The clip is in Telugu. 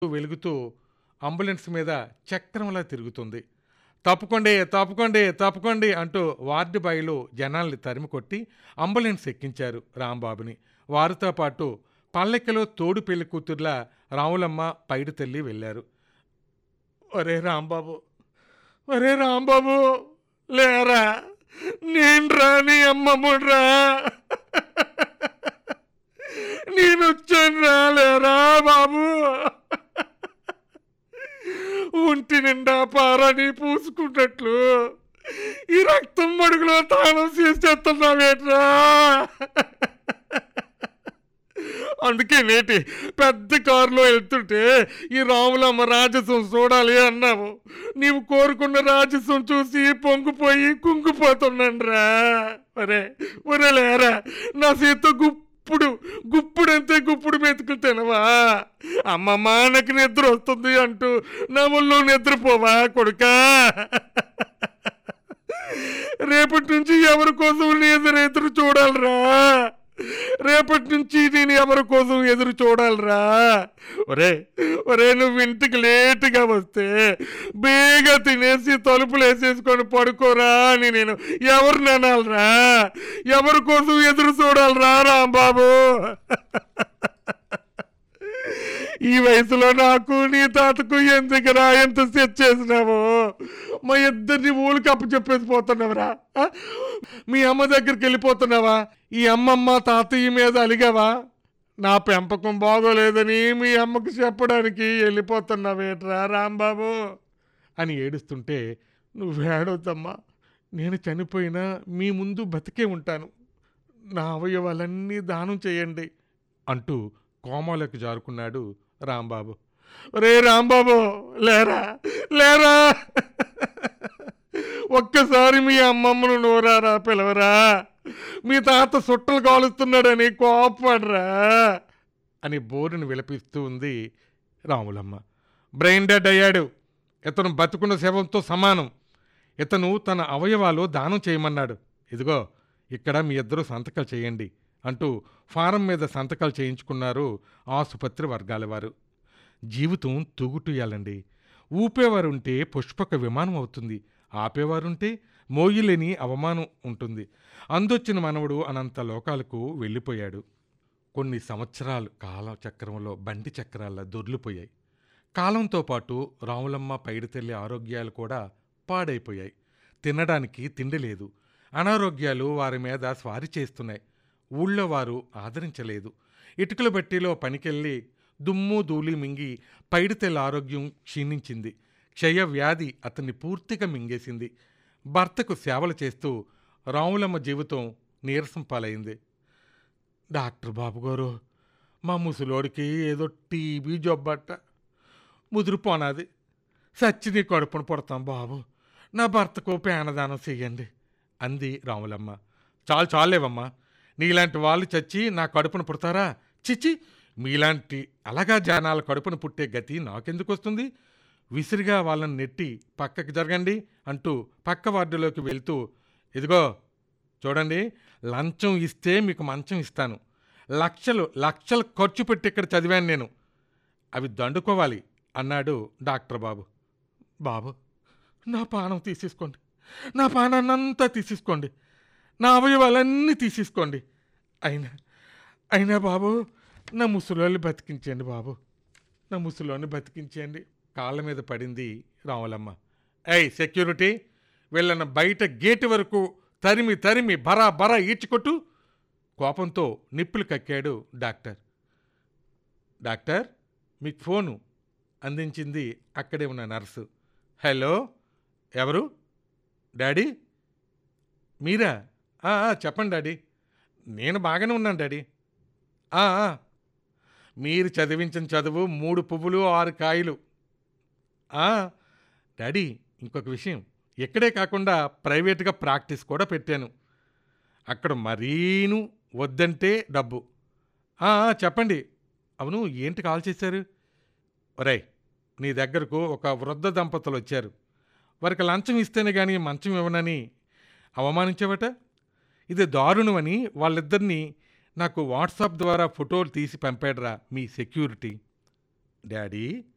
వెలుగుతూ అంబులెన్స్ మీద చక్రంలా తిరుగుతుంది తప్పుకోండి తప్పుకోండి తప్పుకోండి అంటూ వార్డు బాయ్లు జనాల్ని తరిమి కొట్టి అంబులెన్స్ ఎక్కించారు రాంబాబుని వారితో పాటు పల్లెక్కలో తోడు పెళ్లి కూతుర్లా రాములమ్మ పైడి తల్లి వెళ్ళారు ఒరే రాంబాబు ఒరే రాంబాబు లేరా నేను రా నీ అమ్మమ్ముడ్రా నేను వచ్చాను రా లేరా బాబు ఒంటి నిండా పారని పూసుకున్నట్లు ఈ రక్తం మడుగులో తాళం చేసేస్తున్నావేట్రా అందుకే నేటి పెద్ద కారులో వెళ్తుంటే ఈ రాములమ్మ రాజసం చూడాలి అన్నావు నీవు కోరుకున్న రాజసం చూసి పొంగిపోయి కుంగిపోతున్నాను రా ఒరే ఒరే లేరా నా చేత గుప్పుడు గుప్పుడంతే గుప్పుడు మెతుకులు తినవా అమ్మమ్మ నాకు నిద్ర వస్తుంది అంటూ నా ఒళ్ళో నిద్రపోవా కొడుకా రేపటి నుంచి ఎవరి కోసం నేను ఎదురు చూడాలిరా రేపటి నుంచి నేను ఎవరి కోసం ఎదురు చూడాలిరా ఒరే ఒరే నువ్వు ఇంటికి లేటుగా వస్తే బేగా తినేసి తలుపులు వేసేసుకొని పడుకోరా అని నేను ఎవరిని అనాలిరా ఎవరి కోసం ఎదురు చూడాలిరా రాంబాబు ఈ వయసులో నాకు నీ తాతకు ఎందుకురా ఎంత సెట్ చేసినావు మా ఇద్దరిని ఊళ్ళకి అప్పు చెప్పేసి పోతున్నావురా ఆ? మీ అమ్మ దగ్గరికి వెళ్ళిపోతున్నావా ఈ అమ్మమ్మ తాతయ్య మీద అలిగావా నా పెంపకం బాగోలేదని మీ అమ్మకు చెప్పడానికి వెళ్ళిపోతున్నావేట్రా రాంబాబు అని ఏడుస్తుంటే నువ్వేడొద్దమ్మా నేను చనిపోయినా మీ ముందు బతికే ఉంటాను నా అవయవాలన్నీ దానం చేయండి అంటూ కోమాలకు జారుకున్నాడు రాంబాబు రే రాంబాబు లేరా లేరా ఒక్కసారి మీ అమ్మమ్మను నోరారా పిలవరా మీ తాత సుట్టలు కాలుస్తున్నాడని కోపడరా అని బోరుని విలపిస్తూ ఉంది రాములమ్మ బ్రెయిన్ డెడ్ అయ్యాడు ఇతను బతుకున్న శవంతో సమానం ఇతను తన అవయవాలు దానం చేయమన్నాడు ఇదిగో ఇక్కడ మీ ఇద్దరు సంతకాలు చేయండి అంటూ ఫారం మీద సంతకాలు చేయించుకున్నారు ఆసుపత్రి వర్గాల వారు జీవితం తూగుటుయాలండి ఊపేవారుంటే పుష్పక విమానం అవుతుంది ఆపేవారుంటే మోయిలేని అవమానం ఉంటుంది అందొచ్చిన మనవడు అనంత లోకాలకు వెళ్ళిపోయాడు కొన్ని సంవత్సరాలు కాలచక్రంలో బండి చక్రాల దొర్లిపోయాయి కాలంతో పాటు రాములమ్మ పైడితల్లి ఆరోగ్యాలు కూడా పాడైపోయాయి తినడానికి తిండి లేదు అనారోగ్యాలు వారి మీద స్వారీ చేస్తున్నాయి ఊళ్ళో వారు ఆదరించలేదు ఇటుకల బట్టిలో పనికెళ్ళి దుమ్ము ధూళి మింగి పైడితెల్ల ఆరోగ్యం క్షీణించింది క్షయ వ్యాధి అతన్ని పూర్తిగా మింగేసింది భర్తకు సేవలు చేస్తూ రాములమ్మ జీవితం నీరసం పాలైంది డాక్టర్ బాబు గారు మా ముసలోడికి ఏదో టీబీ జబ్బట్ట ముదిరిపోనాది సచ్చిని కడుపును పుడతాం బాబు నా భర్తకు పేనదానం చెయ్యండి అంది రాములమ్మ చాలు చాలేవమ్మా నీలాంటి వాళ్ళు చచ్చి నా కడుపును పుడతారా చిచ్చి మీలాంటి అలాగా జనాల కడుపును పుట్టే గతి నాకెందుకు వస్తుంది విసిరిగా వాళ్ళని నెట్టి పక్కకి జరగండి అంటూ పక్క వార్డులోకి వెళ్తూ ఇదిగో చూడండి లంచం ఇస్తే మీకు మంచం ఇస్తాను లక్షలు లక్షలు ఖర్చు పెట్టి ఇక్కడ చదివాను నేను అవి దండుకోవాలి అన్నాడు డాక్టర్ బాబు బాబు నా పానం తీసేసుకోండి నా పానాన్నంతా తీసేసుకోండి నా అవయవాలన్నీ తీసేసుకోండి అయినా అయినా బాబు నా ముసలోని బతికించండి బాబు నా ముసలోని బతికించండి కాళ్ళ మీద పడింది రాములమ్మ ఏయ్ సెక్యూరిటీ వీళ్ళన్న బయట గేటు వరకు తరిమి తరిమి బరా బరా ఈడ్చుకొట్టు కోపంతో నిప్పులు కక్కాడు డాక్టర్ డాక్టర్ మీకు ఫోను అందించింది అక్కడే ఉన్న నర్సు హలో ఎవరు డాడీ మీరా "ఆ, ఆ, చెప్పండి డాడీ నేను బాగానే ఉన్నాను డాడీ "ఆ, ఆ. మీరు చదివించిన చదువు మూడు పువ్వులు ఆరు కాయలు "ఆ, డాడీ ఇంకొక విషయం ఇక్కడే కాకుండా ప్రైవేట్గా ప్రాక్టీస్ కూడా పెట్టాను అక్కడ మరీను వద్దంటే డబ్బు "ఆ, ఆ, చెప్పండి అవును ఏంటి కాల్ చేశారు ఒరేయ్ నీ దగ్గరకు ఒక వృద్ధ దంపతులు వచ్చారు వారికి లంచం ఇస్తేనే కానీ మంచం ఇవ్వనని అవమానించావట ఇది దారుణమని వాళ్ళిద్దరినీ నాకు వాట్సాప్ ద్వారా ఫోటోలు తీసి పంపాడురా మీ సెక్యూరిటీ డాడీ